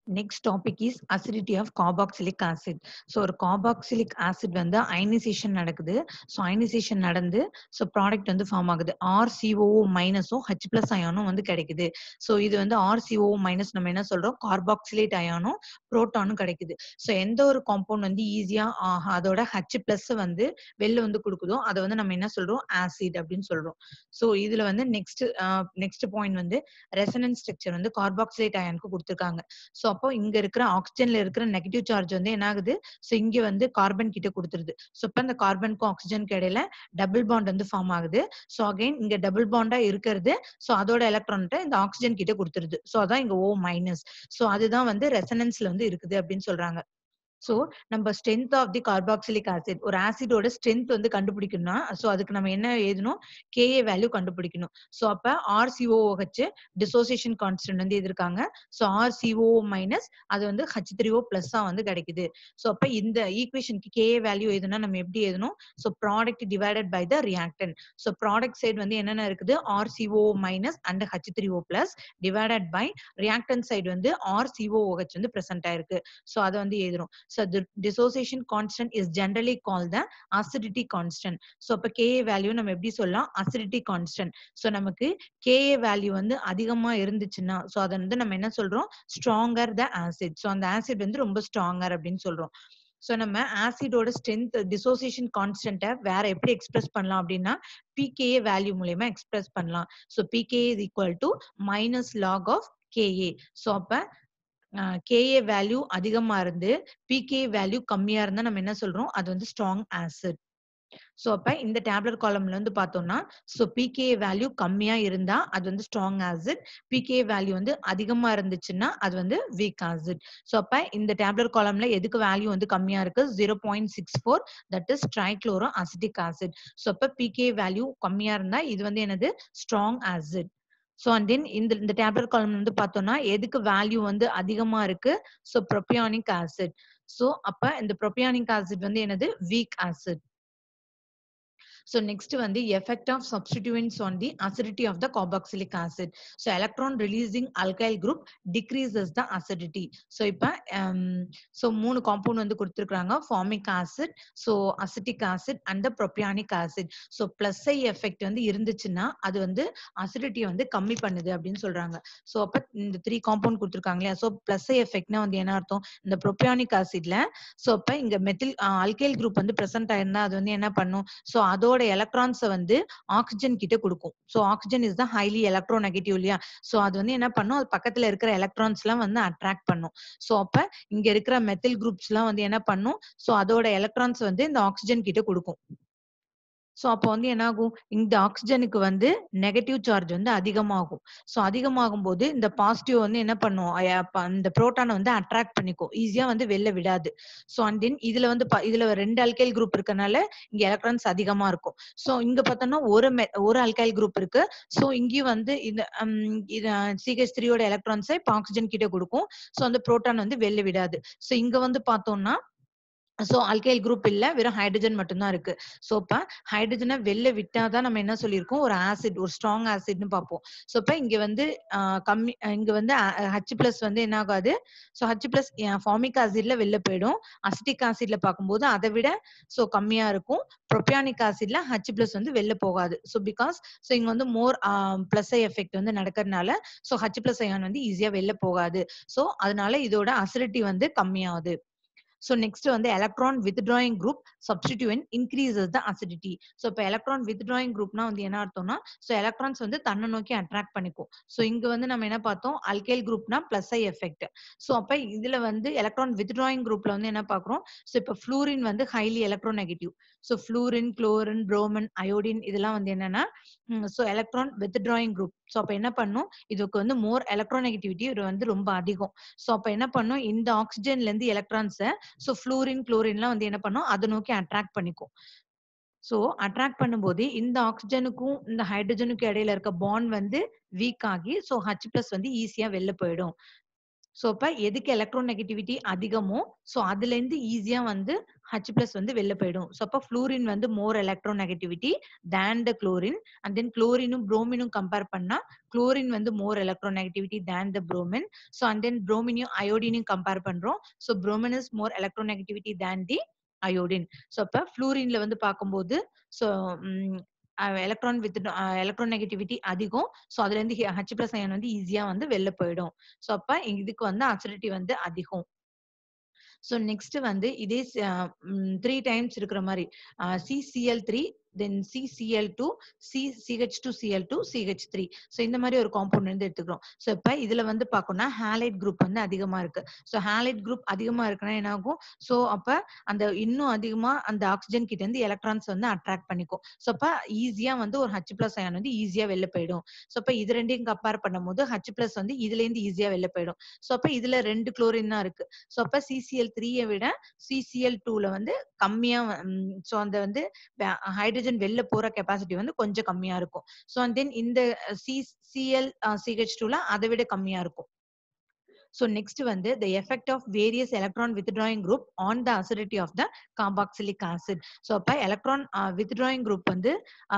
Next topic is acidity of carboxylic acid so ஒரு carboxylic acid வந்து ionisation நடக்குது so ionisation நடந்து so product வந்து ஃபார்ம் ஆகுது ஆர்சிஓ மைனஸும் ஹெச் பிளஸ் அயானும் வந்து கிடைக்குது ஸோ இது வந்து ஆர்சிஓ மைனஸ் நம்ம என்ன சொல்றோம் கார்பாக்சிலேட் அயானும் புரோட்டானும் கிடைக்குது ஸோ எந்த ஒரு காம்பவுண்ட் வந்து ஈஸியா அதோட ஹெச் பிளஸ் வந்து வெளில வந்து கொடுக்குதோ அதை வந்து நம்ம என்ன சொல்றோம் ஆசிட் அப்படின்னு சொல்றோம் ஸோ இதுல வந்து நெக்ஸ்ட் நெக்ஸ்ட் பாயிண்ட் வந்து ரெசனன்ஸ் ஸ்ட்ரக்சர் வந்து கார்பாக்சிலேட் அயானுக்கு கொடுத்துருக்காங்க ஸோ அப்போ இங்க இருக்கிற ஆக்சிஜன்ல இருக்கிற நெகட்டிவ் சார்ஜ் வந்து என்ன ஆகுது ஸோ இங்க வந்து கார்பன் கிட்ட கொடுத்துருது ஸோ இப்போ இந்த கார்பனுக்கும் ஆக்சிஜனுக்கு இடையில டபுள் பாண்ட் வந்து ஃபார்ம் ஆகுது ஸோ அகைன் இங்க டபுள் பாண்டா இருக்கிறது ஸோ அதோட எலக்ட்ரான்ட்ட இந்த ஆக்சிஜன் கிட்ட கொடுத்துருது ஸோ அதான் இங்க ஓ மைனஸ் ஸோ அதுதான் வந்து ரெசனன்ஸ்ல வந்து இருக்குது அப்படின்னு சொல்றாங்க ஸோ நம்ம strength of the carboxylic acid ஒரு ஆசிடோட ஸ்ட்ரென்த் வந்து கண்டுபிடிக்கணும்னா ஸோ அதுக்கு நம்ம என்ன எழுதணும் கேஏ வேல்யூ கண்டுபிடிக்கணும் ஸோ அப்ப ஆர்சிஓஹெச் டிசோசியேஷன் கான்ஸ்டன்ட் வந்து எதிர்க்காங்க ஸோ ஆர்சிஓ மைனஸ் அது வந்து ஹச் த்ரீ ஓ பிளஸ்ஸா வந்து கிடைக்குது ஸோ அப்ப இந்த ஈக்குவேஷனுக்கு கேஏ வேல்யூ எதுனா நம்ம எப்படி எழுதணும் so product divided by the reactant so product side வந்து என்னென்ன இருக்குது RCO minus and H three O plus divided by reactant side வந்து ஆர்சிஓஹெச் வந்து பிரசன்ட் ஆயிருக்கு ஸோ அதை வந்து எழுதுறோம் So the dissociation constant is generally called the acidity constant. So அப்ப Ka வேல்யூ நம்ம எப்படி சொல்லலாம் acidity constant. So நமக்கு Ka வேல்யூ வந்து அதிகமா இருந்துச்சுன்னா so அதை வந்து நம்ம என்ன சொல்றோம் stronger the acid. So அந்த acid வந்து ரொம்ப stronger அப்படின்னு சொல்றோம். ஸோ நம்ம ஆசிடோட ஸ்ட்ரென்த் டிசோசியேஷன் கான்ஸ்டன்ட்டை வேற எப்படி எக்ஸ்பிரஸ் பண்ணலாம் அப்படின்னா பிகேஏ வேல்யூ மூலயமா எக்ஸ்பிரஸ் பண்ணலாம் so pKa is equal to minus log of Ka so அப்போ கேஏ வேல்யூ அதிகமா இருந்து பிகே வேல்யூ கம்மியா இருந்தா நம்ம என்ன சொல்றோம் அது வந்து ஸ்ட்ராங் ஆசிட் ஸோ அப்ப இந்த டேப்லெட் காலம்ல வந்து பார்த்தோம்னா ஸோ பிகே வேல்யூ கம்மியா இருந்தா அது வந்து ஸ்ட்ராங் ஆசிட் பிகே வேல்யூ வந்து அதிகமா இருந்துச்சுன்னா அது வந்து வீக் ஆசிட் ஸோ அப்ப இந்த டேப்லெட் காலம்ல எதுக்கு வேல்யூ வந்து கம்மியா இருக்கு zero point six four that is trichloro acetic acid so அப்ப பிகே வேல்யூ கம்மியா இருந்தா இது வந்து என்னது strong acid so and then இந்த இந்த டேப்லெட் காலம் வந்து பார்த்தோம்னா எதுக்கு வேல்யூ வந்து அதிகமா இருக்கு ஸோ ப்ரொபியானிக் ஆசிட் ஸோ அப்ப இந்த ப்ரொபியானிக் ஆசிட் வந்து என்னது வீக் ஆசிட் So next வந்து effect of substituents on the acidity of the carboxylic acid. So electron releasing alkyl group decreases the acidity. So இப்ப so மூணு காம்பவுண்ட் வந்து கொடுத்திருக்காங்க formic acid, so acetic acid and the propionic acid. So plus I effect வந்து இருந்துச்சுன்னா அது வந்து acidity வந்து கம்மி பண்ணுது அப்படின்னு சொல்றாங்க. So அப்ப இந்த த்ரீ காம்பவுண்ட் கொடுத்திருக்காங்க இல்லையா so plus I effectனா வந்து என்ன அர்த்தம் இந்த propionic acidல so அப்ப இங்க மெத்தில் alkyl group வந்து present ஆயிருந்தா அது வந்து என்ன பண்ணும் so அதோட அதோட எலக்ட்ரான்ஸை வந்து ஆக்சிஜன் கிட்ட கொடுக்கும் ஸோ ஆக்சிஜன் இஸ் தான் ஹைலி எலக்ட்ரோ நெகட்டிவ் இல்லையா ஸோ அது வந்து என்ன பண்ணும் அது பக்கத்துல இருக்கிற எலக்ட்ரான்ஸ் எல்லாம் வந்து அட்ராக்ட் பண்ணும் ஸோ அப்ப இங்க இருக்கிற மெத்தில் குரூப்ஸ் எல்லாம் வந்து என்ன பண்ணும் ஸோ அதோட எலக்ட்ரான்ஸ் வந்து இந்த ஆக்சிஜன் கிட்ட கொடுக்கும் ஸோ அப்போ வந்து என்ன ஆகும் இந்த ஆக்சிஜனுக்கு வந்து நெகட்டிவ் சார்ஜ் வந்து அதிகமாகும் ஸோ அதிகமாகும் போது இந்த பாசிட்டிவ் வந்து என்ன பண்ணும் இந்த புரோட்டானை வந்து அட்ராக்ட் பண்ணிக்கும் ஈஸியா வந்து வெளில விடாது ஸோ அண்ட் தென் இதுல வந்து இதுல ரெண்டு அல்கைல் குரூப் இருக்கனால இங்க எலக்ட்ரான்ஸ் அதிகமா இருக்கும் ஸோ இங்க பார்த்தோம்னா ஒரு ஒரு அல்கைல் குரூப் இருக்கு ஸோ இங்கேயும் வந்து இந்த சிஹெச் த்ரீயோட எலக்ட்ரான்ஸை இப்போ ஆக்சிஜன் கிட்ட கொடுக்கும் ஸோ அந்த புரோட்டான் வந்து வெளில விடாது ஸோ இங்க வந்து பார்த்தோம்னா ஸோ அல்கைல் குரூப் இல்ல வெறும் ஹைட்ரஜன் மட்டும்தான் இருக்கு ஸோ இப்ப ஹைட்ரஜனை வெளில விட்டாதான் நம்ம என்ன சொல்லியிருக்கோம் ஒரு ஆசிட் ஒரு ஸ்ட்ராங் ஆசிட்னு பார்ப்போம் ஸோ இப்ப இங்க வந்து கம்மி இங்க வந்து ஹச் பிளஸ் வந்து என்ன ஆகாது ஸோ ஹச் பிளஸ் ஃபார்மிக் ஆசிட்ல வெளில போயிடும் அசிட்டிக் ஆசிட்ல பார்க்கும்போது அதை விட ஸோ கம்மியா இருக்கும் ப்ரொபியானிக் ஆசிட்ல ஹச் பிளஸ் வந்து வெளில போகாது ஸோ பிகாஸ் ஸோ இங்க வந்து மோர் பிளஸ் ஐ எஃபெக்ட் வந்து நடக்கிறதுனால ஸோ ஹச் பிளஸ் அயான் வந்து ஈஸியா வெளில போகாது ஸோ அதனால இதோட அசிடிட்டி வந்து கம்மியாகுது ஸோ நெக்ஸ்ட் வந்து electron withdrawing group substituent increases the acidity so இப்போ எலக்ட்ரான் வித்ட்ராயிங் குரூப்னா வந்து என்ன அர்த்தம்னா ஸோ எலக்ட்ரான்ஸ் வந்து தன்னை நோக்கி அட்ராக்ட் பண்ணிக்கும் ஸோ இங்க வந்து நம்ம என்ன பார்த்தோம் அல்கைல் குரூப்னா பிளஸ் ஐ எஃபெக்ட் ஸோ அப்போ இதுல வந்து எலக்ட்ரான் வித்ட்ராயிங் குரூப்ல வந்து என்ன பார்க்குறோம் ஸோ இப்போ ஃப்ளூரின் வந்து highly electronegative so fluorine chlorine bromine iodine இதெல்லாம் வந்து என்னன்னா so electron withdrawing group so அப்போ என்ன பண்ணும் இதுக்கு வந்து மோர் எலக்ட்ரோநெகட்டிவிட்டி இது வந்து ரொம்ப அதிகம் ஸோ அப்போ என்ன பண்ணும் இந்த ஆக்சிஜன்ல இருந்து எலக்ட்ரான்ஸை ஸோ ஃப்ளூரின் குளோரின்லாம் வந்து என்ன பண்ணும் அதை நோக்கி அட்ராக்ட் பண்ணிக்கும் ஸோ அட்ராக்ட் பண்ணும்போது இந்த ஆக்சிஜனுக்கும் இந்த ஹைட்ரஜனுக்கும் இடையில இருக்க பாண்ட் வந்து வீக் ஆகி ஸோ ஹச் பிளஸ் வந்து ஈஸியா வெளில போயிடும் ஸோ அப்ப எதுக்கு எலக்ட்ரோநெகட்டிவிட்டி அதிகமோ ஸோ அதுல இருந்து ஈஸியா வந்து ஹச் பிளஸ் வந்து வெளில போயிடும் ஸோ அப்ப ஃப்ளூரின் வந்து more electronegativity than the chlorine and then குளோரினும் புரோமினும் கம்பேர் பண்ணா குளோரின் வந்து more electronegativity than the bromine so and then புரோமினையும் அயோடினையும் கம்பேர் பண்றோம் so bromine is more electronegativity than the iodine so அப்ப ஃப்ளூரின்ல வந்து பார்க்கும்போது so electron with electron negativity அதிகம் ஸோ அதுல இருந்து ஹச் பிளஸ் அயன் வந்து ஈஸியா வந்து வெளில போயிடும் ஸோ அப்ப இதுக்கு வந்து அசிடிட்டி வந்து அதிகம் ஸோ நெக்ஸ்ட் வந்து இதே த்ரீ டைம்ஸ் இருக்கிற மாதிரி CCL three then CCL two C CH two CL two CH three so இந்த மாதிரி ஒரு காம்பவுண்ட் வந்து எடுத்துக்கிறோம் ஸோ இப்போ இதுல வந்து பார்க்கணும்னா ஹேலைட் குரூப் வந்து அதிகமா இருக்கு ஸோ ஹேலைட் குரூப் அதிகமா இருக்குன்னா என்ன ஆகும் ஸோ அப்ப அந்த இன்னும் அதிகமா அந்த ஆக்சிஜன் கிட்ட இருந்து எலக்ட்ரான்ஸ் வந்து அட்ராக்ட் பண்ணிக்கும் ஸோ அப்ப ஈஸியா வந்து ஒரு ஹச் பிளஸ் அயன் வந்து ஈஸியா வெளில போயிடும் ஸோ அப்ப இது ரெண்டையும் கம்பேர் பண்ணும்போது ஹச் பிளஸ் வந்து இதுல இருந்து ஈஸியா வெளில போயிடும் ஸோ அப்ப இதுல ரெண்டு குளோரின் தான் இருக்கு ஸோ அப்ப சிசிஎல் த்ரீயை விட சிசிஎல் டூல வந்து கம்மியா ஸோ அந்த வந்து ஹைட்ரஜன் வெளில போற கெப்பாசிட்டி வந்து கொஞ்சம் கம்மியா இருக்கும் ஸோ அண்ட் தென் இந்த சி சிஎல் சிஹெச் டூல அதை விட கம்மியா இருக்கும் ஸோ நெக்ஸ்ட் வந்து the effect of various electron withdrawing group on the acidity of the carboxylic acid so அப்போ எலக்ட்ரான் வித்ட்ராயிங் குரூப் வந்து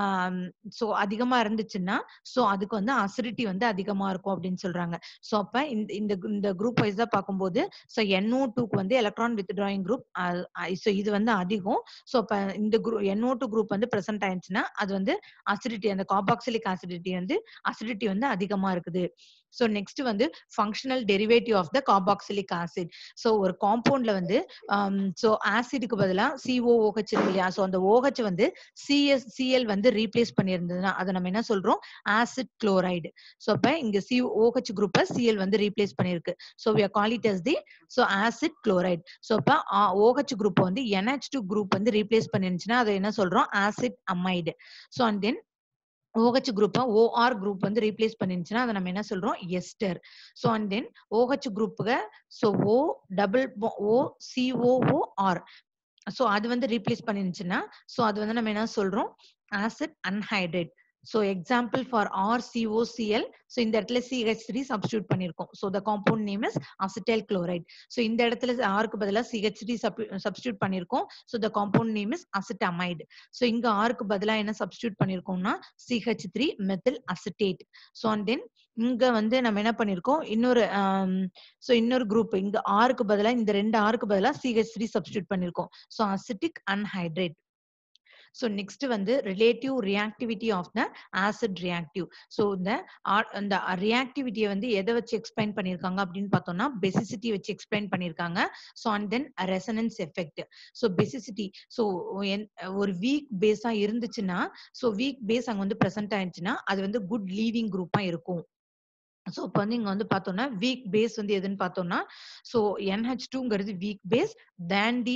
ஸோ அதிகமா இருந்துச்சுன்னா ஸோ அதுக்கு வந்து அசிடிட்டி வந்து அதிகமா இருக்கும் அப்படின்னு சொல்றாங்க ஸோ அப்போ இந்த இந்த இந்த குரூப் வைஸ் தான் பார்க்கும்போது ஸோ என்ஓ டூக்கு வந்து எலக்ட்ரான் வித்ட்ராயிங் குரூப் ஸோ இது வந்து அதிகம் ஸோ அப்போ இந்த குரூப் என்ஓ டூ குரூப் வந்து ப்ரெசென்ட் ஆயிடுச்சுன்னா அது வந்து அசிடிட்டி அந்த கார்பாக்சிலிக் அசிடிட்டி வந்து அசிடிட்டி வந்து அதிகமா இருக்குது ஸோ நெக்ஸ்ட் வந்து functional derivative of the carboxylic acid so ஒரு காம்பவுண்ட்ல வந்து ஸோ ஆசிடுக்கு பதிலாக சிஓஓஹெச் இருக்கு இல்லையா ஸோ அந்த ஓஹெச் வந்து சிஎஸ் சிஎல் வந்து ரீப்ளேஸ் பண்ணியிருந்ததுன்னா அதை நம்ம என்ன சொல்றோம் ஆசிட் குளோரைடு ஸோ அப்போ இங்க சி ஓஹெச் குரூப்பை சிஎல் வந்து ரீப்ளேஸ் பண்ணியிருக்கு so we are call it as the so acid chloride so அப்போ ஓஹெச் குரூப் வந்து என்ஹெச் டூ குரூப் வந்து ரீப்ளேஸ் பண்ணிருந்துச்சுன்னா அதை என்ன சொல்றோம் acid amide so and then OH குரூப்பை ஓஆர் குரூப் வந்து ரீப்ளேஸ் பண்ணிருந்துச்சுன்னா அதை நம்ம என்ன சொல்றோம் ester so and then OH குரூப்புக so O double O COO R so அது வந்து ரீப்ளேஸ் பண்ணிருந்துச்சுன்னா ஸோ அது வந்து நம்ம என்ன சொல்றோம் acid anhydrate so example for R COCL so இந்த இடத்துல சிஹெச் த்ரீ சப்ஸ்டியூட் பண்ணியிருக்கோம் so the compound name is acetyl chloride so இந்த இடத்துல ஆருக்கு பதிலாக சிஹெச் த்ரீ சப்ஸ்டியூட் பண்ணியிருக்கோம் so the compound name is acetamide so இங்க ஆருக்கு பதிலாக என்ன சப்ஸ்டியூட் பண்ணியிருக்கோம்னா CH three methyl acetate so and then இங்க வந்து நம்ம என்ன பண்ணிருக்கோம் இன்னொரு ஸோ இன்னொரு குரூப் இங்க ஆருக்கு பதிலாக இந்த ரெண்டு ஆருக்கு பதிலாக சிஹெச் த்ரீ சப்ஸ்டியூட் பண்ணிருக்கோம் so acetic anhydrate so next வந்து relative reactivity of the acid reactive so இந்த இந்த ரியாக்டிவிட்டியை வந்து எதை வச்சு எக்ஸ்பிளைன் பண்ணியிருக்காங்க அப்படின்னு பார்த்தோம்னா பெசிசிட்டி வச்சு எக்ஸ்பிளைன் பண்ணியிருக்காங்க so and then resonance effect so basicity so ஒரு வீக் பேஸா இருந்துச்சுன்னா ஸோ வீக் பேஸ் அங்கே வந்து ப்ரெசென்ட் ஆயிடுச்சுன்னா அது வந்து குட் லீவிங் குரூப்பா இருக்கும் ஸோ இப்போ வந்து இங்க வந்து பார்த்தோம்னா வீக் பேஸ் வந்து எதுன்னு பார்த்தோம்னா ஸோ என்ஹெச் டூங்கிறது weak base than the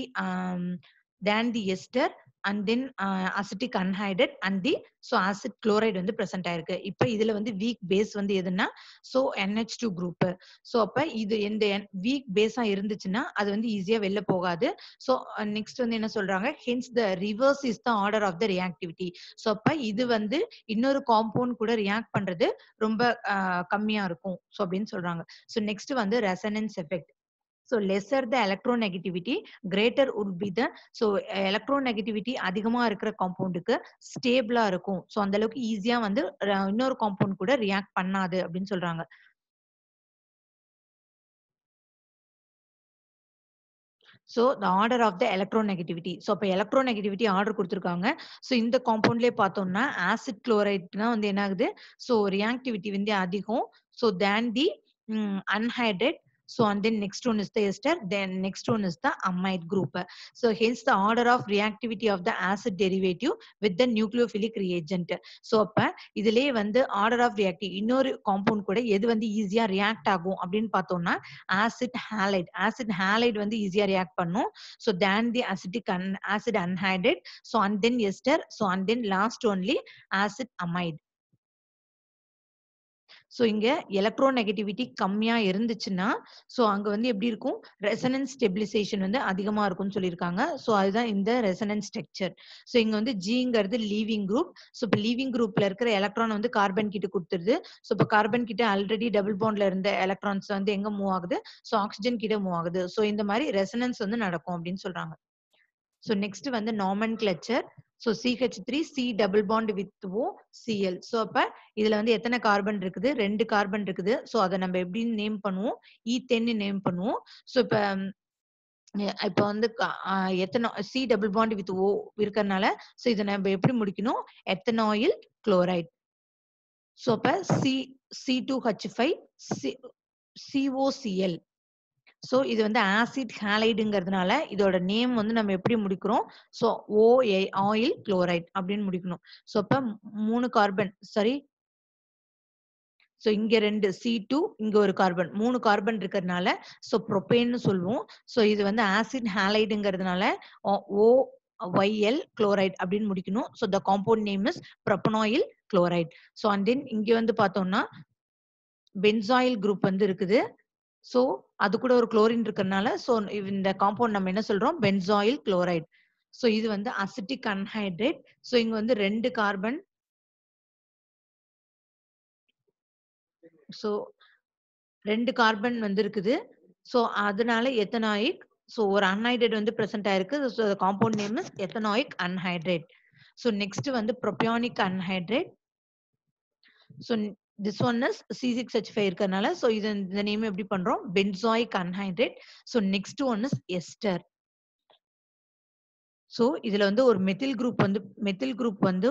than the ester and then acetic anhydrate and the so acid chloride வந்து ப்ரெசென்ட் ஆயிருக்கு இப்போ இதுல வந்து வீக் பேஸ் வந்து எதுன்னா so NH two group so அப்போ இது இந்த வீக் பேஸா இருந்துச்சுன்னா அது வந்து ஈஸியா வெளில போகாது ஸோ நெக்ஸ்ட் வந்து என்ன சொல்றாங்க hence the reverse is the order of the reactivity so அப்போ இது வந்து இன்னொரு காம்பவுண்ட் கூட ரியாக்ட் பண்றது ரொம்ப கம்மியா இருக்கும் ஸோ அப்படின்னு சொல்றாங்க ஸோ நெக்ஸ்ட் வந்து resonance effect so lesser the electronegativity greater would be the so electronegativity அதிகமா இருக்கிற காம்பவுண்டுக்கு ஸ்டேபிளா இருக்கும் ஸோ அந்த அளவுக்கு ஈஸியா வந்து இன்னொரு காம்பவுண்ட் கூட ரியாக்ட் பண்ணாது அப்படின்னு சொல்றாங்க so the order of the electronegativity so அப்போ எலக்ட்ரோநெகட்டிவிட்டி ஆர்டர் கொடுத்துருக்காங்க ஸோ இந்த காம்பவுண்ட்லேயே பார்த்தோம்னா ஆசிட் குளோரைட்னா வந்து என்ன ஆகுது ஸோ ரியாக்டிவிட்டி வந்து அதிகம் so than the anhydrate So and then next one is the ester, then next one is the amide group. So hence the order of reactivity of the acid derivative with the nucleophilic reagent. So அப்ப இதுலயே வந்து order of reactive இன்னொரு compound கூட எது வந்து ஈஸியா react ஆகும் அப்படின்னு பார்த்தோம்னா ஆசிட் ஹேலைட் ஆசிட் ஹேலைட் வந்து ஈஸியா ரியாக்ட் பண்ணும் so than the acetic an acid anhydrate so and then ester so and then last only acid amide so இங்க எலக்ட்ரோ நெகட்டிவிட்டி கம்மியா இருந்துச்சுன்னா ஸோ அங்க வந்து எப்படி இருக்கும் ரெசனன்ஸ் ஸ்டெபிலைசேஷன் வந்து அதிகமா இருக்கும்னு சொல்லியிருக்காங்க ஸோ அதுதான் இந்த ரெசனன்ஸ் ஸ்ட்ரக்சர் ஸோ இங்க வந்து ஜிங்கிறது லீவிங் குரூப் ஸோ இப்போ லீவிங் குரூப்ல இருக்கிற எலக்ட்ரான் வந்து கார்பன் கிட்ட கொடுத்துருது ஸோ இப்போ கார்பன் கிட்ட ஆல்ரெடி டபுள் பாண்ட்ல இருந்த எலக்ட்ரான்ஸ் வந்து எங்க மூவ் ஆகுது ஸோ ஆக்சிஜன் கிட்ட மூவ் ஆகுது ஸோ இந்த மாதிரி ரெசனன்ஸ் வந்து நடக்கும் அப்படின்னு சொல்றாங்க ஸோ நெக்ஸ்ட் வந்து nomenclature so CH three C double bond with O CL so அப்ப இதுல வந்து எத்தனை கார்பன் இருக்குது ரெண்டு கார்பன் இருக்குது ஸோ அதை நம்ம எப்படி நேம் பண்ணுவோம் ஈத்தேன்னு நேம் பண்ணுவோம் ஸோ இப்ப இப்போ வந்து ethano C double bond with O இருக்கிறதுனால ஸோ இதை நம்ம எப்படி முடிக்கணும் எத்தனாயில் குளோரைட் ஸோ அப்ப C C two H five C COCL so இது வந்து ஆசிட் ஹேலைடுங்கிறதுனால இதோட நேம் வந்து நம்ம எப்படி முடிக்கிறோம் ஸோ ஓஏ ஆயில் குளோரைட் அப்படின்னு முடிக்கணும் ஸோ அப்ப மூணு கார்பன் சாரி ஸோ இங்க ரெண்டு சி டூ இங்க ஒரு கார்பன் மூணு கார்பன் இருக்கிறதுனால ஸோ ப்ரொபேன்னு சொல்லுவோம் ஸோ இது வந்து ஆசிட் ஹேலைடுங்கிறதுனால ஓ ஒய்எல் குளோரைட் அப்படின்னு முடிக்கணும் so the compound name is propanoyl chloride so and then இங்க வந்து பார்த்தோம்னா பென்சாயில் குரூப் வந்து இருக்குது ஸோ அது கூட ஒரு குளோரின் இருக்கிறதுனால ஸோ இந்த காம்பவுண்ட் நம்ம என்ன சொல்றோம் பென்சாயில் குளோரைட் ஸோ இது வந்து அசிட்டிக் அன்ஹைட்ரேட் ஸோ இங்க வந்து ரெண்டு கார்பன் ஸோ ரெண்டு கார்பன் வந்து இருக்குது ஸோ அதனால எத்தனாயிக் ஸோ ஒரு அன்ஹைட்ரேட் வந்து பிரசன்ட் ஆயிருக்கு so compound name is ethanoic anhydrate so next வந்து propionic anhydrate so this one is C six H five இருக்கிறதுனால ஸோ இது இந்த நேம் எப்படி பண்றோம் benzoic anhydrate so next one is ester so இதுல வந்து ஒரு மெத்தில் குரூப் வந்து மெத்தில் குரூப் வந்து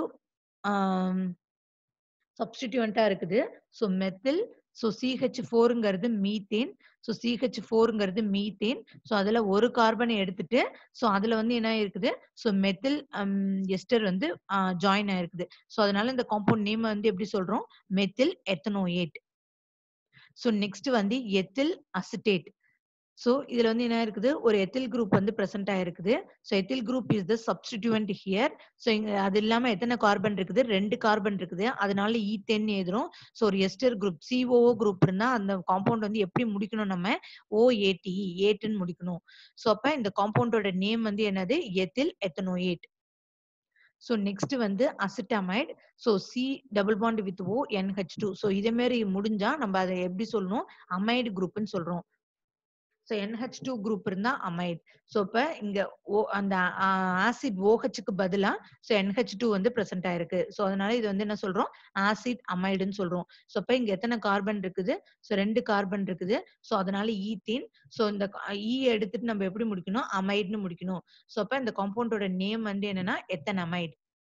சப்ஸ்டிடியூண்டா இருக்குது ஸோ மெத்தில் ஸோ சிஹெச் ஃபோருங்கிறது மீத்தேன் ஸோ சிஹெச் ஃபோருங்கிறது மீத்தேன் ஸோ அதுல ஒரு கார்பனை எடுத்துட்டு ஸோ அதுல வந்து என்ன இருக்குது ஸோ மெத்தில் எஸ்டர் வந்து ஜாயின் ஆயிருக்குது ஸோ அதனால இந்த காம்பவுண்ட் நேம் வந்து எப்படி சொல்றோம் மெத்தில் எத்தனோயேட் ஸோ நெக்ஸ்ட் வந்து எத்தில் அசிட்டேட் ஸோ இதுல வந்து என்ன இருக்குது ஒரு எத்தில் குரூப் வந்து பிரசன்ட் ஆயிருக்குது so ethyl group is the substituent here so இங்க அது இல்லாம எத்தனை கார்பன் இருக்குது ரெண்டு கார்பன் இருக்குது அதனால ஈத்தேன் எழுதுறோம் ஸோ ஒரு எஸ்டர் குரூப் சிஓஓ குரூப் இருந்தா அந்த காம்பவுண்ட் வந்து எப்படி முடிக்கணும் நம்ம ஓஏடி ஏட்டுன்னு முடிக்கணும் ஸோ அப்ப இந்த காம்பவுண்டோட நேம் வந்து என்னது எத்தில் எத்தனோயேட் ஸோ நெக்ஸ்ட் வந்து acetamide so C double bond with O NH two so இதே மாதிரி முடிஞ்சா நம்ம அதை எப்படி சொல்லணும் அமைடு குரூப்னு சொல்றோம் ஸோ என்ஹெச் டூ குரூப் இருந்தா அமைட் ஸோ இப்போ இங்க ஓ அந்த ஆசிட் ஓஹெச்சுக்கு பதிலா ஸோ என்ஹெச் டூ வந்து பிரசன்ட் ஆயிருக்கு ஸோ அதனால இது வந்து என்ன சொல்றோம் ஆசிட் அமைடுன்னு சொல்றோம் ஸோ இப்போ இங்க எத்தனை கார்பன் இருக்குது ஸோ ரெண்டு கார்பன் இருக்குது ஸோ அதனால ஈத்தீன் ஸோ இந்த ஈ எடுத்துட்டு நம்ம எப்படி முடிக்கணும் அமைட்னு முடிக்கணும் ஸோ அப்போ இந்த காம்பவுண்டோட நேம் வந்து என்னன்னா எத்தனமைட்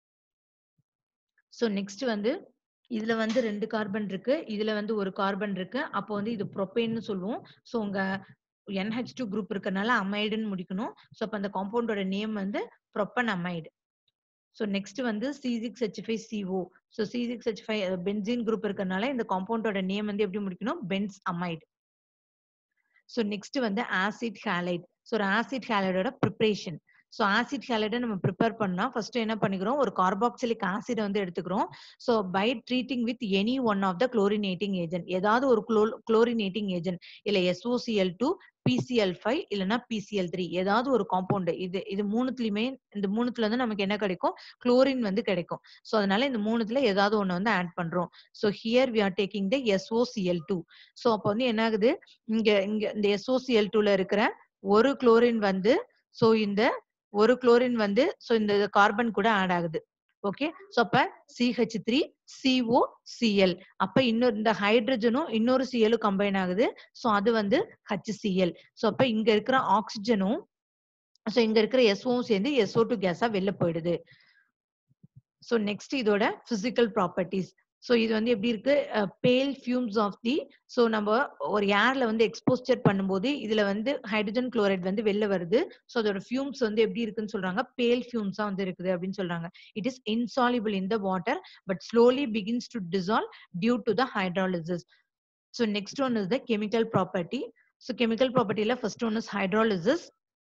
ஸோ நெக்ஸ்ட் வந்து இதுல வந்து ரெண்டு கார்பன் இருக்கு இதுல வந்து ஒரு கார்பன் இருக்கு அப்போ வந்து இது ப்ரொபேன்னு சொல்லுவோம் ஸோ உங்க NH2 டூ குரூப் இருக்கறனால அமைடுன்னு முடிக்கணும் ஸோ அப்போ அந்த காம்பவுண்டோட நேம் வந்து ப்ரொப்பன் அமைடு ஸோ நெக்ஸ்ட் வந்து C six H five CO so C six H five benzene group இருக்கறனால இந்த காம்பவுண்டோட நேம் வந்து எப்படி முடிக்கணும் பென்ஸ் அமைடு ஸோ நெக்ஸ்ட் வந்து ஆசிட் ஹேலைட் ஸோ ஒரு ஆசிட் ஹேலைடோட ப்ரிப்பரேஷன் ஸோ ஆசிட் ஹேலைடை நம்ம ப்ரிப்பேர் பண்ணா ஃபர்ஸ்ட் என்ன பண்ணிக்கிறோம் ஒரு கார்பாக்சிலிக் ஆசிட் வந்து எடுத்துக்கிறோம் so by treating with any one of the chlorinating agent ஏதாவது ஒரு குளோ குளோரினேட்டிங் ஏஜென்ட் இல்லை எஸ்ஓசிஎல் டூ பிசிஎல் ஃபைவ் இல்லைன்னா பிசிஎல் த்ரீ ஏதாவது ஒரு காம்பவுண்ட் இது இது மூணுத்துலயுமே இந்த மூணுத்துல இருந்து நமக்கு என்ன கிடைக்கும் குளோரின் வந்து கிடைக்கும் ஸோ அதனால இந்த மூணுத்துல ஏதாவது ஒண்ணு வந்து ஆட் பண்றோம் so here we are taking the SOCL two so அப்போ வந்து என்ன ஆகுது இங்க இங்க இந்த எஸ்ஓசிஎல் டூல இருக்கிற ஒரு குளோரின் வந்து ஸோ இந்த ஒரு குளோரின் வந்து ஸோ இந்த கார்பன் கூட ஆட் ஆகுது ஓகே ஸோ அப்ப சிஹெச் த்ரீ சிஓ சிஎல் அப்ப இன்னொரு இந்த ஹைட்ரஜனும் இன்னொரு சிஎலும் கம்பைன் ஆகுது ஸோ அது வந்து ஹச்சிசிஎல் ஸோ அப்ப இங்க இருக்கிற ஆக்சிஜனும் ஸோ இங்க இருக்கிற எஸ்ஓவும் சேர்ந்து எஸ்ஓ டூ கேஸா வெளில போயிடுது ஸோ நெக்ஸ்ட் இதோட பிசிக்கல் ப்ராப்பர்ட்டிஸ் ஸோ இது வந்து எப்படி இருக்கு பேல் ஃபியூம்ஸ் ஆஃப் தி ஸோ நம்ம ஒரு ஏர்ல வந்து எக்ஸ்போஸ்டர் பண்ணும்போது இதுல வந்து ஹைட்ரஜன் குளோரைட் வந்து வெளில வருது ஸோ அதோட ஃபியூம்ஸ் வந்து எப்படி இருக்குன்னு சொல்றாங்க பேல் ஃபியூம்ஸா வந்து இருக்குது அப்படின்னு சொல்றாங்க it is insoluble in the water but slowly begins to dissolve due to the hydrolysis so next one is the chemical property so chemical ப்ராப்பர்ட்டியில first one is hydrolysis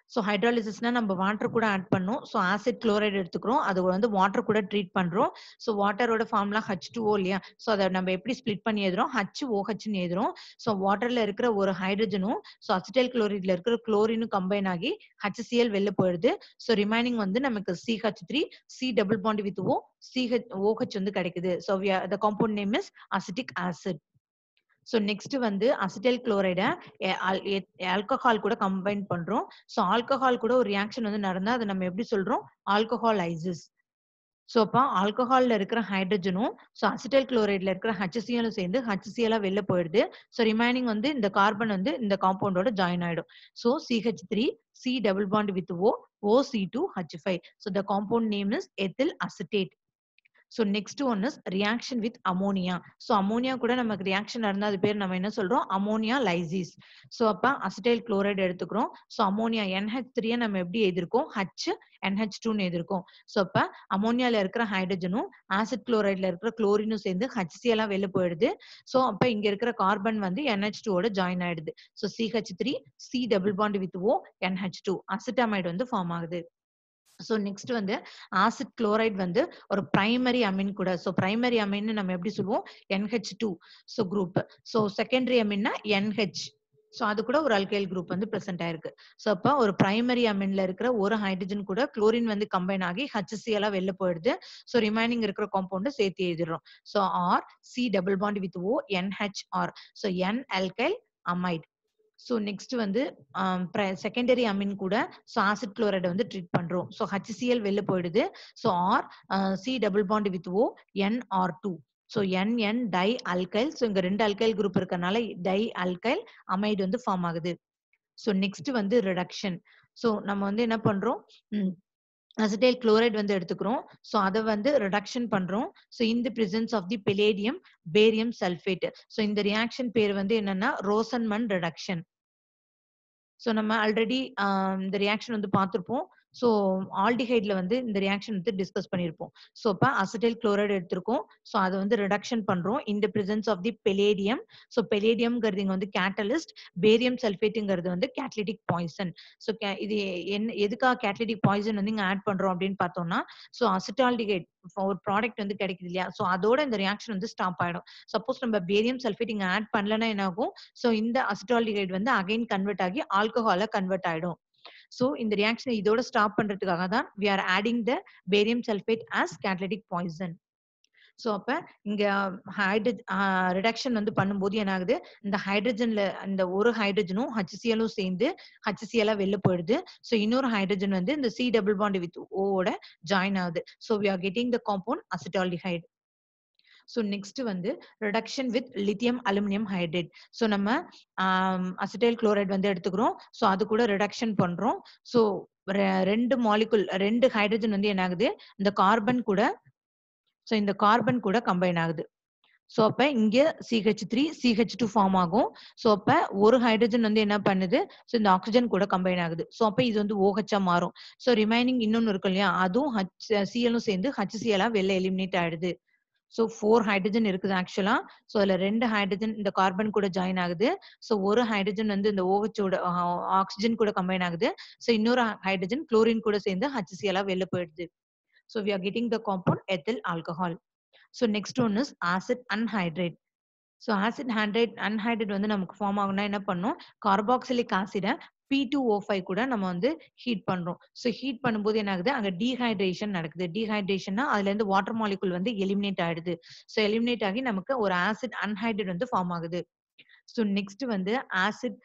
so ஹைட்ராலிசிஸ்னா நம்ம வாட்டர் கூட ஆட் பண்ணோம் so acid chloride எடுத்துக்கிறோம் அது வந்து water கூட treat பண்றோம் ஸோ வாட்டரோட ஃபார்ம்லாம் ஹச் டூ ஓ இல்லையா ஸோ அதை நம்ம எப்படி ஸ்ப்ளிட் பண்ணி எழுதுறோம் ஹச் ஓஹெச்னு எழுதுறோம் ஸோ வாட்டர்ல இருக்கிற ஒரு ஹைட்ரஜனும் ஸோ அசிட்டைல் குளோரைட்ல இருக்கிற குளோரினும் கம்பைன் ஆகி ஹச்சிஎல் வெளில போயிடுது ஸோ ரிமைனிங் வந்து நமக்கு CH three C double bond with O CH OH வந்து கிடைக்குது so the compound name is acetic acid so next வந்து அசிட்டைல் குளோரைடை ஆல்கஹால் கூட கம்பைன் பண்றோம் ஸோ ஆல்கஹால் கூட ஒரு ரியாக்ஷன் வந்து நடந்தா அதை நம்ம எப்படி சொல்றோம் ஆல்கஹாலைசிஸ் ஸோ அப்போ ஆல்கஹால்ல இருக்கிற ஹைட்ரஜனும் ஸோ அசிட்டைல் குளோரைட்ல இருக்கிற ஹச்சிசியலும் சேர்ந்து ஹச்சிசியலா வெளில போயிடுது ஸோ ரிமைனிங் வந்து இந்த கார்பன் வந்து இந்த காம்பவுண்டோட ஜாயின் ஆயிடும் so CH three C double bond with O O C two H five so the compound name is ethyl acetate so next one is reaction with ammonia so ammonia கூட நமக்கு reaction இருந்தால் அது பேர் நம்ம என்ன சொல்றோம் ammonia lysis so அப்போ acetyl chloride எடுத்துக்கிறோம் ஸோ அமோனியா என்ஹெச் த்ரீயை நம்ம எப்படி எழுதிருக்கோம் ஹச் என்ஹெச் டூன்னு எழுதிருக்கோம் ஸோ அப்போ அமோனியால இருக்கிற ஹைட்ரஜனும் ஆசிட் குளோரைட்ல இருக்கிற குளோரினும் சேர்ந்து ஹச்சிசியெல்லாம் வெளில போயிடுது ஸோ அப்போ இங்க இருக்கிற கார்பன் வந்து என்ஹெச் டூவோட ஜாயின் ஆயிடுது so CH three C double bond with O NH two acetamide வந்து ஃபார்ம் ஆகுது ஸோ நெக்ஸ்ட் வந்து ஆசிட் குளோரைட் வந்து ஒரு பிரைமரி அமீன் கூட ஸோ பிரைமரி அமீன் நம்ம எப்படி சொல்லுவோம் NH two so group so secondary அமீன்னா என்ஹெச் ஸோ அது கூட ஒரு அல்கைல் குரூப் வந்து ப்ரெசென்ட் ஆயிருக்கு ஸோ அப்போ ஒரு பிரைமரி அமீன்ல இருக்கிற ஒரு ஹைட்ரஜன் கூட குளோரின் வந்து கம்பைன் ஆகி ஹச்சிசிஎல்லாம் வெளில போயிடுது ஸோ ரிமைனிங் இருக்கிற காம்பவுண்ட் சேர்த்து எழுதிடுறோம் so R C double bond with O NH R so N alkyl amide so next வந்து செகண்டரி அமீன் கூட ஸோ ஆசிட் குளோரைடை வந்து ட்ரீட் பண்றோம் ஸோ ஹச்சிசிஎல் வெளில போயிடுது so R C double bond with O N R two so N N di alkyl so இங்க ரெண்டு alkyl group இருக்கறனால di alkyl amide வந்து ஃபார்ம் ஆகுது ஸோ நெக்ஸ்ட் வந்து ரிடக்ஷன் ஸோ நம்ம வந்து என்ன பண்றோம் அசிட்டைல் குளோரைட் வந்து எடுத்துக்கிறோம் ஸோ அதை வந்து ரிடக்ஷன் பண்றோம் ஸோ இந்த presence of the palladium barium sulphate so இந்த ரியாக்ஷன் பேர் வந்து என்னன்னா ரோசன்மன் ரிடக்ஷன் ஸோ நம்ம ஆல்ரெடி இந்த ரியாக்ஷன் வந்து பார்த்துருப்போம் ஸோ ஆல்டிஹைட்ல வந்து இந்த ரியாக்ஷன் வந்து டிஸ்கஸ் பண்ணியிருப்போம் ஸோ இப்போ அசிட்டைல் குளோரைடு எடுத்திருக்கோம் ஸோ அதை வந்து ரிடக்ஷன் பண்றோம் இந்த presence of the palladium so பெலேடியம்ங்கிறது இங்க வந்து கேட்டலிஸ்ட் பேரியம் சல்ஃபேட்டுங்கிறது வந்து கேட்லிட்டிக் பாய்சன் ஸோ இது என்ன எதுக்காக கேட்லிட்டிக் பாய்சன் வந்து இங்க ஆட் பண்றோம் அப்படின்னு பார்த்தோம்னா ஸோ அசிட்டால்டிகைட் ஒரு ப்ராடக்ட் வந்து கிடைக்குது இல்லையா ஸோ அதோட இந்த ரியாக்ஷன் வந்து ஸ்டாப் ஆயிடும் சப்போஸ் நம்ம பேரியம் சல்ஃபேட் இங்க ஆட் பண்ணலன்னா என்ன ஆகும் ஸோ இந்த அசிட்டால்டிகைட் வந்து அகைன் கன்வெர்ட் ஆகி ஆல்கஹால கன்வெர்ட் ஆயிடும் ஸோ இந்த ரியாக்ஷனை இதோட ஸ்டாப் பண்றதுக்காக தான் we are adding the barium sulphate as catalytic poison so அப்ப இங்க ஹைட்ரஜ் ரிடக்ஷன் வந்து பண்ணும்போது என்ன ஆகுது இந்த ஹைட்ரஜன்ல இந்த ஒரு ஹைட்ரஜனும் ஹச்சிசிஎலும் சேர்ந்து ஹச்சிசிஎலா வெளில போயிடுது ஸோ இன்னொரு ஹைட்ரஜன் வந்து இந்த சி டபுள் பாண்ட் வித் ஓட ஜாயின் ஆகுது so we are getting the compound acetaldehyde so next வந்து reduction with lithium aluminium hydrate so நம்ம அசிட்டைல் குளோரைட் வந்து எடுத்துக்கிறோம் ஸோ அது கூட ரிடக்ஷன் பண்றோம் ஸோ ரெண்டு மாலிகுல் ரெண்டு ஹைட்ரஜன் வந்து என்ன ஆகுது இந்த கார்பன் கூட ஸோ இந்த கார்பன் கூட கம்பைன் ஆகுது ஸோ அப்ப இங்க CH three CH two form ஆகும் ஸோ அப்ப ஒரு ஹைட்ரஜன் வந்து என்ன பண்ணுது ஸோ இந்த ஆக்சிஜன் கூட கம்பைன் ஆகுது ஸோ அப்ப இது வந்து ஓஹெச்சா மாறும் ஸோ ரிமைனிங் இன்னொன்னு இருக்கும் இல்லையா அதுவும் ஹச் சிஎலும் சேர்ந்து ஹச்சிசிஎலா வெளில எலிமினேட் ஆயிடுது ஸோ ஃபோர் ஹைட்ரஜன் இருக்குது ஆக்சுவலா ஸோ அதுல ரெண்டு ஹைட்ரஜன் இந்த கார்பன் கூட ஜாயின் ஆகுது ஸோ ஒரு ஹைட்ரஜன் வந்து இந்த ஓஹெச்சோட ஆக்சிஜன் கூட கம்பைன் ஆகுது ஸோ இன்னொரு ஹைட்ரஜன் குளோரின் கூட சேர்ந்து ஹச்சிசிஎலா வெளில போயிடுது so we are getting the compound ethyl alcohol so next one is acid anhydrate so acid hydrate anhydrate வந்து நமக்கு ஃபார்ம் ஆகும்னா என்ன பண்ணும் கார்பாக்சிலிக் ஆசிடை பி டூ ஓ ஃபைவ் கூட நம்ம வந்து ஹீட் பண்றோம் ஸோ ஹீட் பண்ணும்போது என்ன ஆகுது அங்க டீஹைட்ரேஷன் நடக்குது டீஹைட்ரேஷன்னா அதுல இருந்து வாட்டர் மாலிகுல் வந்து எலிமினேட் ஆயிடுது ஸோ எலிமினேட் ஆகி நமக்கு ஒரு ஆசிட் அன்ஹைட்ரேட் வந்து ஃபார்ம் ஆகுது ஸோ நெக்ஸ்ட் வந்து acid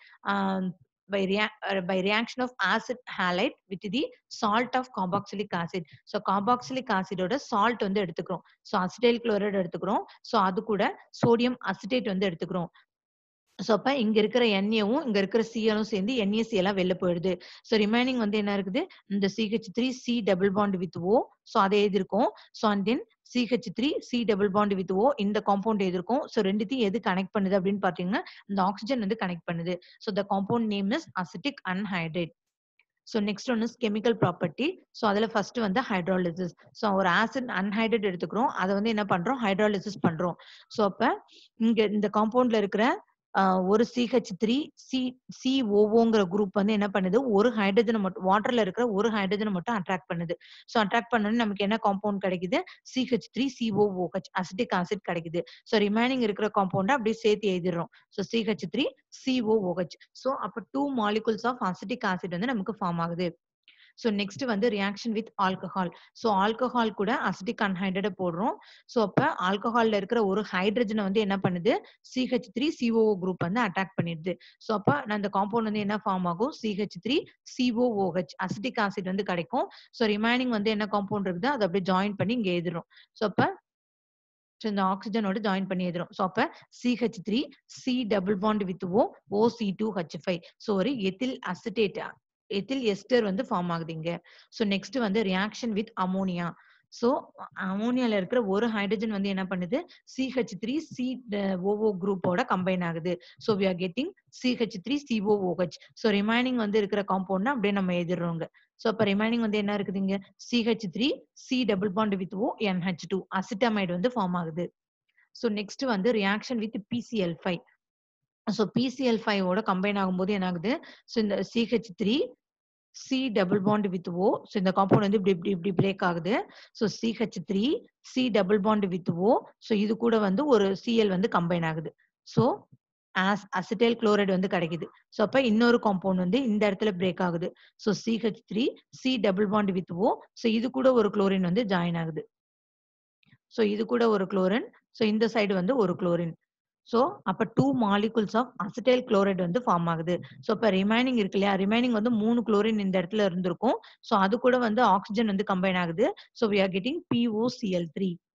by, rea- uh, by reaction of acid halide with the salt of carboxylic acid. So carboxylic acid ஓட salt வந்து எடுத்துக்கிறோம். So acetyl chloride எடுத்துக்கிறோம். So அது கூட sodium acetate வந்து எடுத்துக்கிறோம். ஸோ அப்ப இங்க இருக்கிற எண்ணெயும் இங்க இருக்கிற சிஎலும் சேர்ந்து என்ஏசி எல்லாம் வெளில போயிடுது ஸோ ரிமைனிங் வந்து என்ன இருக்குது இந்த CH three C double bond with O so அதை எழுதிருக்கோம் so and then CH three C double bond with O இந்த காம்பவுண்ட் எழுதிருக்கோம் ஸோ ரெண்டுத்தையும் எது கனெக்ட் பண்ணுது அப்படின்னு பாத்தீங்கன்னா இந்த ஆக்சிஜன் வந்து கனெக்ட் பண்ணுது so the compound name is acetic anhydrate so next one is chemical property so அதில் ஃபர்ஸ்ட் வந்து ஹைட்ராலிசிஸ் ஸோ ஒரு ஆசிட் அன்ஹைட்ரேட் எடுத்துக்கிறோம் அதை வந்து என்ன பண்றோம் ஹைட்ராலிசிஸ் பண்றோம் ஸோ அப்போ இங்க இந்த காம்பவுண்ட்ல இருக்கிற ஒரு சிஹெச் த்ரீ சி சிஓஓங்கிற குரூப் வந்து என்ன பண்ணுது ஒரு ஹைட்ரஜனை மட்டும் வாட்டர்ல இருக்கிற ஒரு ஹைட்ரஜனை மட்டும் அட்ராக்ட் பண்ணுது ஸோ அட்ராக்ட் பண்ணோன்னு நமக்கு என்ன காம்பவுண்ட் கிடைக்குது CH three COOH acetic acid கிடைக்குது ஸோ ரிமைனிங் இருக்கிற காம்பவுண்டை அப்படியே சேர்த்து எழுதிடுறோம் so CH three COOH so அப்போ two molecules of acetic acid வந்து நமக்கு ஃபார்ம் ஆகுது ஸோ நெக்ஸ்ட் வந்து reaction with alcohol so alcohol கூட அசிட்டிக் அன்ஹைட்ரட போடுறோம் ஸோ அப்போ ஆல்கஹால்ல இருக்கிற ஒரு ஹைட்ரஜனை வந்து என்ன பண்ணுது சிஹெச் த்ரீ சிஓஓ குரூப் வந்து அட்டாக் பண்ணிடுது ஸோ அப்போ அந்த காம்பவுண்ட் வந்து என்ன ஃபார்ம் ஆகும் CH three COOH acetic acid வந்து கிடைக்கும் ஸோ ரிமைனிங் வந்து என்ன காம்பவுண்ட் இருக்குது அதை அப்படியே ஜாயின் பண்ணி இங்கே எழுதுறோம் ஸோ அப்போ ஸோ இந்த ஆக்சிஜனோட ஜாயின் பண்ணி எழுதுறோம் ஸோ அப்போ CH three C double bond with O O C two H five so ஒரு எத்தில் அசிட்டேட் எத்தில் எஸ்டர் வந்து ஃபார்ம் ஆகுது இங்க ஸோ நெக்ஸ்ட் வந்து ரியாக்ஷன் வித் அமோனியா ஸோ அமோனியால இருக்கிற ஒரு ஹைட்ரஜன் வந்து என்ன பண்ணுது சிஹெச் த்ரீ சி ஓஓ குரூப்போட கம்பைன் ஆகுது so we are getting CH three COOH so remaining வந்து இருக்கிற காம்பவுண்ட் அப்படியே நம்ம எழுதிடுறோங்க ஸோ அப்போ ரிமைனிங் வந்து என்ன இருக்குதுங்க CH three C double bond with O NH two acetamide வந்து ஃபார்ம் ஆகுது ஸோ நெக்ஸ்ட் வந்து reaction with PCl five so PCl ஃபைவோட கம்பைன் ஆகும்போது என்ன ஆகுது ஸோ இந்த CH three C double bond with O so இந்த காம்பவுண்ட் வந்து இப்படி இப்படி இப்படி பிரேக் ஆகுது so CH three C double bond with O so இது கூட வந்து ஒரு சிஎல் வந்து கம்பைன் ஆகுது ஸோ ஆஸ் அசிட்டைல் குளோரைடு வந்து கிடைக்குது ஸோ அப்போ இன்னொரு காம்பவுண்ட் வந்து இந்த இடத்துல பிரேக் ஆகுது so CH three C double bond with O so இது கூட ஒரு குளோரின் வந்து ஜாயின் ஆகுது ஸோ இது கூட ஒரு குளோரின் ஸோ இந்த சைடு வந்து ஒரு குளோரின் ஸோ அப்போ two molecules of acetyl chloride வந்து ஃபார்ம் ஆகுது ஸோ இப்போ ரிமைனிங் இருக்கு இல்லையா ரிமைனிங் வந்து மூணு குளோரின் இந்த இடத்துல இருந்திருக்கும் ஸோ அது கூட வந்து ஆக்சிஜன் வந்து கம்பைன் ஆகுது so we are getting POCl three